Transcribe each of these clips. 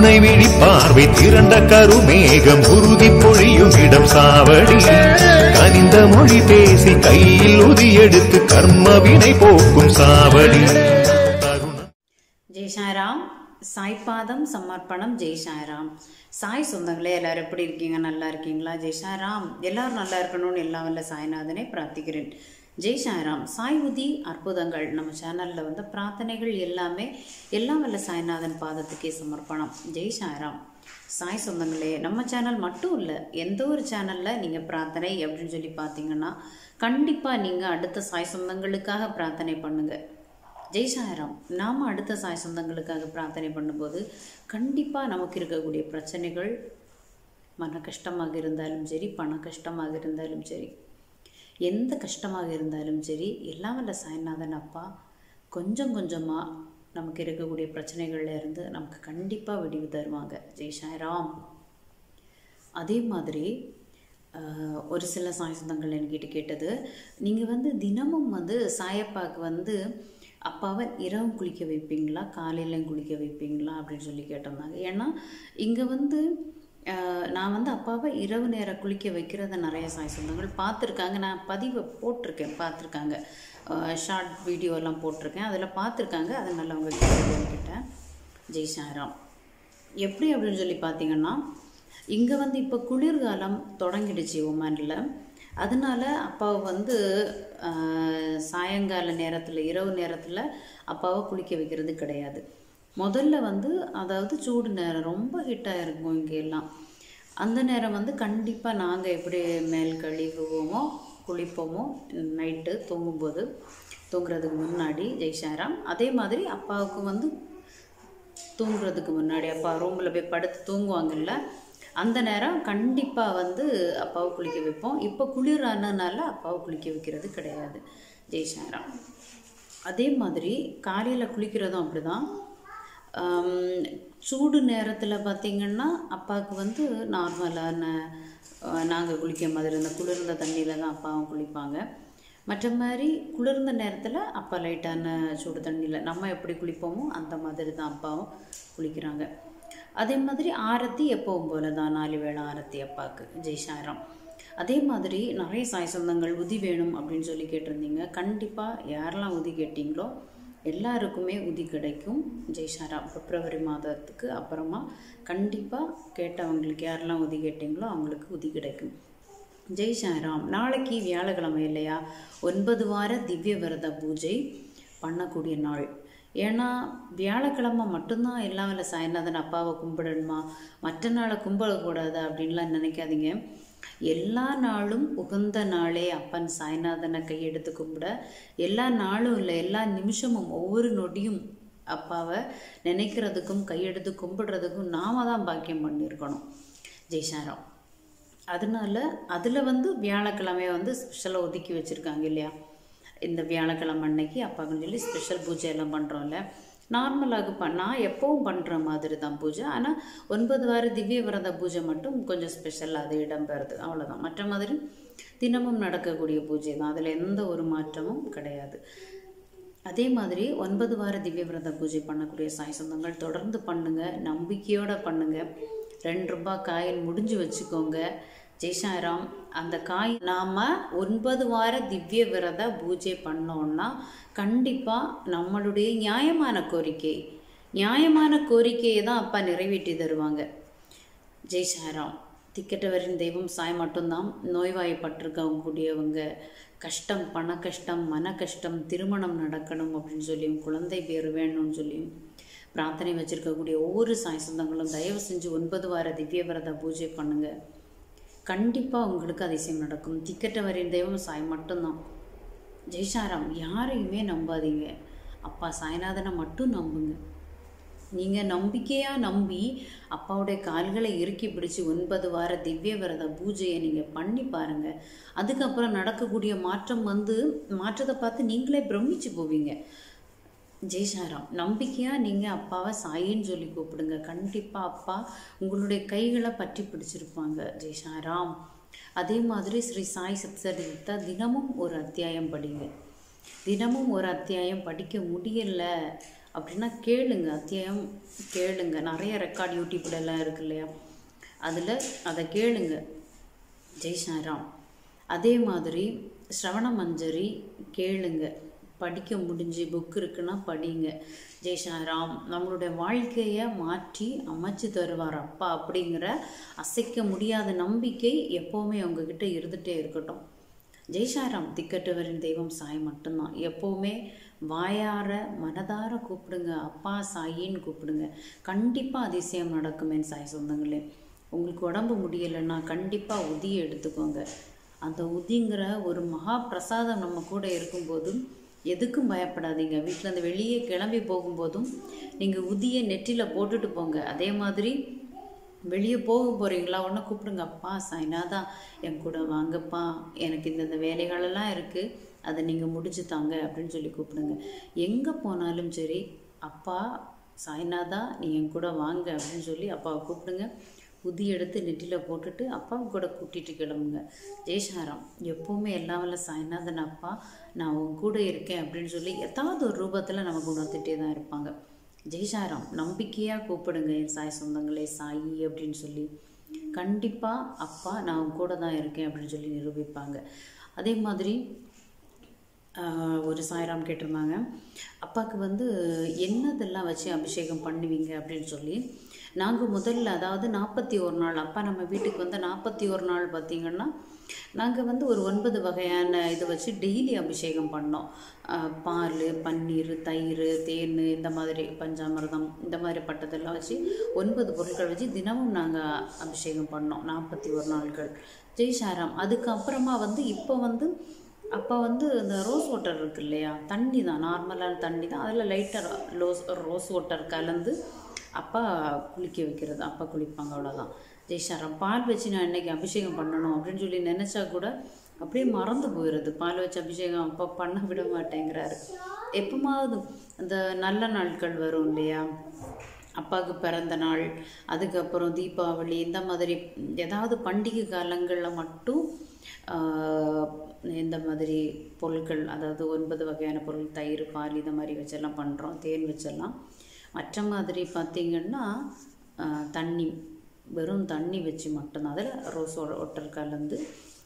கருணை விழி பார்வை திரண்ட கருமேகம் உறுதி பொழியும் இடம் சாவடி கனிந்த மொழி பேசி கையில் உதி எடுத்து கர்ம வினை போக்கும் சாவடி தருணம் ஜெய் சாய்ராம் சாய்பாதம் சமர்ப்பணம் ஜெய் சாய்ராம் சாய் சொந்தங்களே எல்லாரும் எப்படி இருக்கீங்க நல்லா இருக்கீங்களா ஜெய் சாய்ராம் எல்லாரும் நல்லா இருக்கணும்னு எல்லா வல்ல சாய்நாதனே பிரார்த்திக்கிறேன் ஜெய் சாய்ராம் சாய் உதி அற்புதங்கள் நம்ம சேனலில் வந்து பிரார்த்தனைகள் எல்லாமே எல்லாம் வல்ல சாய்நாதன் பாதத்துக்கே சமர்ப்பணம் ஜெய் சாய்ராம் சாய் சொந்தங்களே நம்ம சேனல் மட்டும் இல்லை எந்த ஒரு சேனலில் நீங்கள் பிரார்த்தனை அப்படின்னு சொல்லி பார்த்தீங்கன்னா கண்டிப்பாக நீங்கள் அடுத்த சாய் சொந்தங்களுக்காக பிரார்த்தனை பண்ணுங்கள் ஜெய் சாய்ராம் நாம் அடுத்த சாய் சொந்தங்களுக்காக பிரார்த்தனை பண்ணும்போது கண்டிப்பாக நமக்கு இருக்கக்கூடிய பிரச்சனைகள் மன கஷ்டமாக இருந்தாலும் சரி பண கஷ்டமாக இருந்தாலும் சரி எந்த கஷ்டமாக இருந்தாலும் சரி எல்லாம் வல்ல சாய்நாதன் அப்பா கொஞ்சம் கொஞ்சமாக நமக்கு இருக்கக்கூடிய பிரச்சனைகள்ல இருந்து நமக்கு கண்டிப்பாக விடிவு தருவாங்க ஜெய் சாய்ராம் அதே மாதிரி ஆஹ், ஒரு சில சாய் சொந்தங்கள் என்கிட்ட கேட்டது நீங்கள் வந்து தினமும் வந்து சாயப்பாக்கு வந்து அப்பாவை இரவு குளிக்க வைப்பீங்களா காலையிலையும் குளிக்க வைப்பீங்களா அப்படின்னு சொல்லி கேட்டிருந்தாங்க ஏன்னா இங்கே வந்து ஆஹ், நான் வந்து அப்பாவை இரவு நேரம் குளிக்க வைக்கிறத நிறைய சாய் சொந்தங்கள் பார்த்துருக்காங்க நான் பதிவை போட்டிருக்கேன் பார்த்துருக்காங்க ஷார்ட் வீடியோலாம் போட்டிருக்கேன் அதில் பார்த்துருக்காங்க அதை நல்லா அவங்க கிட்ட ஜெய் சாய்ராம் எப்படி அப்படின்னு சொல்லி பார்த்தீங்கன்னா இங்கே வந்து இப்போ குளிர்காலம் தொடங்கிடுச்சு ஒமானில் அதனால அப்பாவை வந்து ஆஹ், சாயங்கால நேரத்தில் இரவு நேரத்தில் அப்பாவை குளிக்க வைக்கிறது கிடையாது முதல்ல வந்து அதாவது சூடு நேரம் ரொம்ப ஹீட்டாக இருக்கும் இங்கே எல்லாம் அந்த நேரம் வந்து கண்டிப்பாக நாங்கள் எப்படி மேல் கழுவுவோமோ குளிப்போமோ நைட்டு தூங்கும்போது தூங்குறதுக்கு முன்னாடி ஜெய்சாராம் அதே மாதிரி அப்பாவுக்கு வந்து தூங்குறதுக்கு முன்னாடி அப்பா ரூமில் போய் படுத்து தூங்குவாங்கல்ல அந்த நேரம் கண்டிப்பாக வந்து அப்பாவை குளிக்க வைப்போம் இப்போ குளிரானதுனால அப்பாவை குளிக்க வைக்கிறது கிடையாது ஜெய் சாய்ராம் அதே மாதிரி காலையில் குளிக்கிறதும் அப்படிதான் ஆம், சூடு நேரத்தில் பார்த்திங்கன்னா அப்பாவுக்கு வந்து நார்மலான நாங்கள் குளிக்க மாதிரி இந்த குளிர்ந்த தண்ணியில் தான் அப்பாவும் குளிப்பாங்க மற்ற மாதிரி குளிர்ந்த நேரத்தில் அப்பா லைட்டான சூடு தண்ணியில் நம்ம எப்படி குளிப்போமோ அந்த மாதிரி தான் அப்பாவும் குளிக்கிறாங்க அதே மாதிரி ஆரத்தி எப்பவும் போல தான் நாலு வேளை ஆரத்தி அப்பாவுக்கு ஜெய் சாய்ராம் அதே மாதிரி நிறைய சாய் சொந்தங்கள் உதி வேணும் அப்படின்னு சொல்லி கேட்டிருந்தீங்க கண்டிப்பாக யாரெல்லாம் உதி கேட்டிங்களோ எல்லாருக்குமே உதி கிடைக்கும் ஜெய்ஷாராம் பிப்ரவரி மாதத்துக்கு அப்புறமா கண்டிப்பாக கேட்டவங்களுக்கு யாரெல்லாம் உதி கேட்டிங்களோ அவங்களுக்கு உதி கிடைக்கும் ஜெய் சாய்ராம் நாளைக்கு வியாழக்கிழமை இல்லையா ஒன்பது வார திவ்ய விரத பூஜை பண்ணக்கூடிய நாள் ஏன்னா வியாழக்கிழமை மட்டும்தான் எல்லாம் இல்லை சாய்நாதன் அப்பாவை கும்பிடணுமா மற்ற நாளை கும்பிடக்கூடாது அப்படின்லாம் நினைக்காதீங்க எல்லா நாளும் உகந்த நாளே அப்பன் சாய்நாதனை கையெடுத்து கும்பிட எல்லா நாளும் இல்லை எல்லா நிமிஷமும் ஒவ்வொரு நொடியும் அப்பாவை நினைக்கிறதுக்கும் கையெடுத்து கும்பிடுறதுக்கும் நாம தான் பாக்கியம் பண்ணியிருக்கணும் ஜெய்சாராம் அதனால அதில் வந்து வியாழக்கிழமையை வந்து ஸ்பெஷலாக ஒதுக்கி வச்சுருக்காங்க இல்லையா இந்த வியாழக்கிழமை அன்னைக்கு அப்பாக்குன்னு சொல்லி ஸ்பெஷல் பூஜை எல்லாம் பண்ணுறோம்ல நார்மலாக ப நான் எப்பவும் பண்ணுற மாதிரி தான் பூஜை ஆனால் ஒன்பது வார திவ்ய விரத பூஜை மட்டும் கொஞ்சம் ஸ்பெஷல் அது இடம்பெறுது அவ்வளோதான் மற்ற மாதிரி தினமும் நடக்கக்கூடிய பூஜை தான் அதில் எந்த ஒரு மாற்றமும் கிடையாது அதே மாதிரி ஒன்பது வார திவ்ய விரத பூஜை பண்ணக்கூடிய சாய் சொந்தங்கள் தொடர்ந்து பண்ணுங்க நம்பிக்கையோட பண்ணுங்க ரெண்டு ரூபாய் காயின் முடிஞ்சு வச்சுக்கோங்க ஜெய்சாராம் அந்த காய் நாம ஒன்பது வார திவ்ய விரத பூஜை பண்ணோம்னா கண்டிப்பா நம்மளுடைய நியாயமான கோரிக்கை நியாயமான கோரிக்கையை தான் அப்பா நிறைவேற்றி தருவாங்க ஜெய் சாய்ராம் திக்கெட்டவரின் தெய்வம் சாய் மட்டும்தான் நோய்வாய்ப்பட்டிருக்கவங்க கூடியவங்க கஷ்டம் பண கஷ்டம் மன கஷ்டம் திருமணம் நடக்கணும் அப்படின்னு சொல்லியும் குழந்தை பேர் வேணும்னு சொல்லியும் பிரார்த்தனை வச்சிருக்கக்கூடிய ஒவ்வொரு சாய் சொந்தங்களும் தயவு செஞ்சு ஒன்பது வார திவ்ய விரத பூஜை பண்ணுங்க கண்டிப்பாக உங்களுக்கு அதிசயம் நடக்கும் திக்கெட்டவரின் தெய்வம் சாய் மட்டும்தான் ஜெய்சாராம் யாரையுமே நம்பாதீங்க அப்பா சாய்நாதனை மட்டும் நம்புங்க நீங்கள் நம்பிக்கையாக நம்பி அப்பாவுடைய கால்களை இறுக்கி பிடிச்சி ஒன்பது வார திவ்ய விரத பூஜையை நீங்கள் பண்ணி பாருங்கள் அதுக்கப்புறம் நடக்கக்கூடிய மாற்றம் வந்து மாற்றத்தை பார்த்து நீங்களே பிரமிச்சு போவீங்க ஜெய்சாராம் நம்பிக்கையாக நீங்கள் அப்பாவை சாயின்னு சொல்லி கூப்பிடுங்க கண்டிப்பாக அப்பா உங்களுடைய கைகளை பற்றி பிடிச்சிருப்பாங்க ஜெய்சாராம் அதே மாதிரி ஸ்ரீ சாய் சத்சரிதா தினமும் ஒரு அத்தியாயம் படிங்க தினமும் ஒரு அத்தியாயம் படிக்க முடியல அப்படின்னா கேளுங்க அத்தியாயம் கேளுங்க நிறைய ரெக்கார்ட் யூடியூப்ல எல்லாம் இருக்கு இல்லையா அதில் அதை கேளுங்க ஜெய் சாய்ராம் அதே மாதிரி ஸ்ரவண மஞ்சரி கேளுங்க படிக்க முடிஞ்சு புக் இருக்குன்னா படிங்க ஜெய் சாய்ராம் நம்மளுடைய வாழ்க்கையை மாற்றி அமைச்சு தருவார் அப்பா அப்படிங்கிற அசைக்க முடியாத நம்பிக்கை எப்போவுமே உங்ககிட்ட இருந்துகிட்டே இருக்கட்டும் ஜெய் சாய்ராம் திக்கற்றவரின் தெய்வம் சாய் மட்டும்தான் எப்போவுமே வாயார மனதார கூப்பிடுங்க அப்பா சாயின்னு கூப்பிடுங்க கண்டிப்பாக அதிசயம் நடக்குமே சாய் சொந்தங்களே உங்களுக்கு உடம்பு முடியலைன்னா கண்டிப்பாக உதியை எடுத்துக்கோங்க அந்த உதிங்கிற ஒரு மகா பிரசாதம் நம்ம கூட இருக்கும்போதும் எதுக்கும் பயப்படாதீங்க வீட்டிலேருந்து வெளியே கிளம்பி போகும்போதும் நீங்கள் உதியை நெற்றியில் போட்டுட்டு போங்க அதே மாதிரி வெளியே போக போகிறீங்களா உடனே கூப்பிடுங்க அப்பா சாய்நாதா என் கூட வாங்கப்பா எனக்கு இந்தந்த வேலைகளெல்லாம் இருக்குது அதை நீங்கள் முடிச்சு தாங்க அப்படின்னு சொல்லி கூப்பிடுங்க எங்கே போனாலும் சரி அப்பா சாய்நாதா நீ என் கூட வாங்க அப்படின்னு சொல்லி அப்பாவை கூப்பிடுங்க உதி எடுத்து நெட்டியில் போட்டுட்டு அப்பாவை கூட கூட்டிகிட்டு கிளம்புங்க ஜெய்சாராம் எப்போவுமே எல்லாம் வல்ல சாய்நாதன் அப்பா நான் உன் கூட இருக்கேன் அப்படின்னு சொல்லி ஏதாவது ஒரு ரூபத்தில் நமக்கு உணர்த்திட்டே தான் இருப்பாங்க ஜெய்சாராம் நம்பிக்கையாக கூப்பிடுங்க என் சாய் சொந்தங்களே சாயி அப்படின்னு சொல்லி கண்டிப்பாக அப்பா நான் உன் கூட தான் இருக்கேன் அப்படின்னு சொல்லி நிரூபிப்பாங்க அதே மாதிரி ஆஹ், ஒரு சாய்ராம் கேட்டிருந்தாங்க அப்பாவுக்கு வந்து என்னதெல்லாம் வச்சு அபிஷேகம் பண்ணுவீங்க அப்படின்னு சொல்லி நாங்கள் முதல்ல அதாவது நாற்பத்தி ஒரு நாள் அப்பா நம்ம வீட்டுக்கு வந்து நாற்பத்தி ஒரு நாள் பார்த்திங்கன்னா நாங்கள் வந்து ஒரு ஒன்பது வகையான இதை வச்சு டெய்லி அபிஷேகம் பண்ணோம் ஆஹ், பால் பன்னீர் தயிர் தேன் இந்த மாதிரி பஞ்சாமிர்தம் இந்த மாதிரி பட்டதெல்லாம் வச்சு ஒன்பது பொருட்கள் வச்சு தினமும் நாங்கள் அபிஷேகம் பண்ணோம் நாற்பத்தி ஒரு நாட்கள் ஜெய் சாராம் அதுக்கப்புறமா வந்து இப்போ வந்து அப்போ வந்து இந்த ரோஸ் வாட்டர் இருக்கு இல்லையா தண்ணி தான் நார்மலான தண்ணி தான் அதில் லைட்டாக ரோஸ் ரோஸ் வாட்டர் கலந்து அப்பா குளிக்க வைக்கிறது அப்பா குளிப்பாங்க அவ்வளோதான் ஜெய்சாரம் பால் வச்சு நான் இன்னைக்கு அபிஷேகம் பண்ணணும் அப்படின்னு சொல்லி நினச்சா கூட அப்படியே மறந்து போயிடுது பால் வச்சு அபிஷேகம் அப்பா பண்ண விட மாட்டேங்கிறாரு எப்போமாவது இந்த நல்ல நாட்கள் வரும் இல்லையா அப்பாவுக்கு பிறந்த நாள் அதுக்கப்புறம் தீபாவளி இந்த மாதிரி ஏதாவது பண்டிகை காலங்களில் மட்டும் ஆஹ், இந்த மாதிரி பொருட்கள் அதாவது ஒன்பது வகையான பொருள் தயிர் பால் இந்த மாதிரி வச்செல்லாம் பண்ணுறோம் தேன் வச்செல்லாம் மற்ற மாதிரி பார்த்திங்கன்னா ஆஹ், தண்ணி வெறும் தண்ணி வச்சு மட்டும்தான் அதில் ரோஸ் ஒட்டர் கலந்து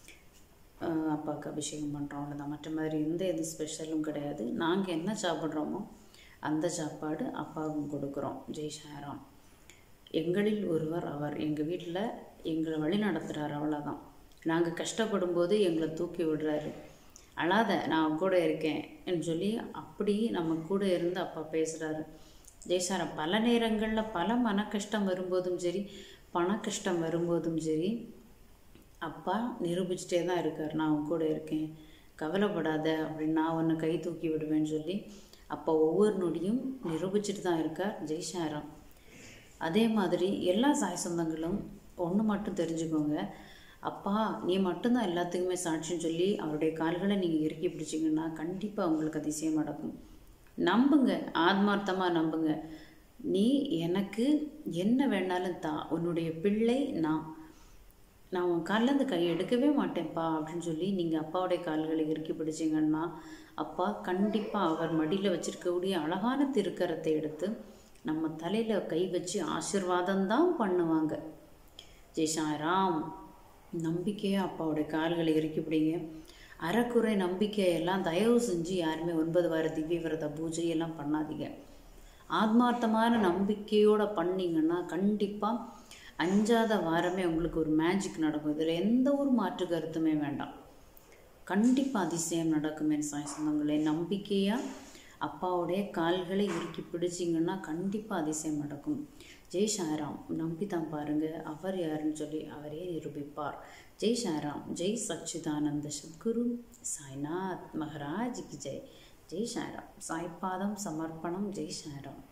ஆஹ், அப்பாவுக்கு அபிஷேகம் பண்ணுறோம் அவ்வளோதான் மற்ற மாதிரி எந்த எது ஸ்பெஷலும் கிடையாது நாங்கள் என்ன சாப்பிட்றோமோ அந்த சாப்பாடு அப்பாவுக்கும் கொடுக்குறோம் ஜெய் சாராம் எங்களில் ஒருவர் அவர் எங்கள் வீட்டில் எங்களை வழி நடத்துகிறார் அவ்வளோதான் நாங்கள் கஷ்டப்படும் போது எங்களை தூக்கி விடுறாரு அழாத நான் கூட இருக்கேன் சொல்லி அப்படி நம்ம கூட இருந்து அப்பா பேசுகிறாரு ஜெய்சாரம் பல நேரங்களில் பல மன கஷ்டம் வரும்போதும் சரி பண கஷ்டம் வரும்போதும் சரி அப்பா நிரூபிச்சிட்டே தான் இருக்கார் நான் உன் கூட இருக்கேன் கவலைப்படாத அப்படின்னு நான் உன்னை கை தூக்கி விடுவேன்னு சொல்லி அப்பா ஒவ்வொரு நொடியும் நிரூபிச்சிட்டு தான் இருக்கார் ஜெய்சாரம் அதே மாதிரி எல்லா சாய் சொந்தங்களும் ஒன்று மட்டும் தெரிஞ்சுக்கோங்க அப்பா நீ மட்டும்தான் எல்லாத்துக்குமே சாட்சின்னு சொல்லி அவருடைய கால்களை நீங்கள் இறுக்கி பிடிச்சிங்கன்னா கண்டிப்பாக உங்களுக்கு அதிசயம் நடக்கும் நம்புங்க ஆத்மார்த்தமாக நம்புங்க நீ எனக்கு என்ன வேணாலும் தா உன்னுடைய பிள்ளை நான் நான் உன் கால்லேருந்து கை எடுக்கவே மாட்டேன்ப்பா அப்படின்னு சொல்லி நீங்கள் அப்பாவுடைய கால்களை இறுக்கி பிடிச்சிங்கன்னா அப்பா கண்டிப்பாக அவர் மடியில் வச்சிருக்கக்கூடிய அழகான திருக்கரத்தை எடுத்து நம்ம தலையில் கை வச்சு ஆசீர்வாதம் தான் பண்ணுவாங்க ஜெய் சாய்ராம் நம்பிக்கையாக அப்பாவுடைய கால்களை இறுக்கி பிடிங்க அறக்குறை நம்பிக்கையெல்லாம் தயவு செஞ்சு யாருமே ஒன்பது வார திவ்ய விரத பூஜையெல்லாம் பண்ணாதீங்க ஆத்மார்த்தமான நம்பிக்கையோட பண்ணீங்கன்னா கண்டிப்பாக அஞ்சாத வாரமே உங்களுக்கு ஒரு மேஜிக் நடக்கும் இதில் எந்த ஒரு மாற்று கருத்துமே வேண்டாம் கண்டிப்பாக அதிசயம் நடக்கும் என் சாய் சொந்தங்களே நம்பிக்கையாக அப்பாவுடைய கால்களை இறுக்கி பிடிச்சிங்கன்னா கண்டிப்பாக அதிசயம் நடக்கும் ஜெய் சாய்ராம் நம்பி தான் பாருங்க அவர் யாருன்னு சொல்லி அவரே நிரூபிப்பார் ஜெய் சாய்ராம் ஜெய் சச்சிதானந்த சத்குரு சாய்நாத் மகராஜ் கி ஜெய் ஜெய் சாய்ராம் சாய்பாதம் சமர்ப்பணம் ஜெய் சாய்ராம்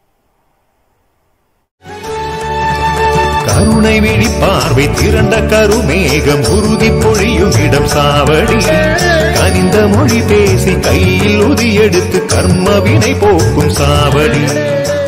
கருணை விழி பார்வை திரண்ட கருமேகம் உறுதி பொழியும் இடம் சாவடி கனிந்த மொழி பேசி கையில் உதி எடுத்து கர்ம வினை போக்கும் சாவடி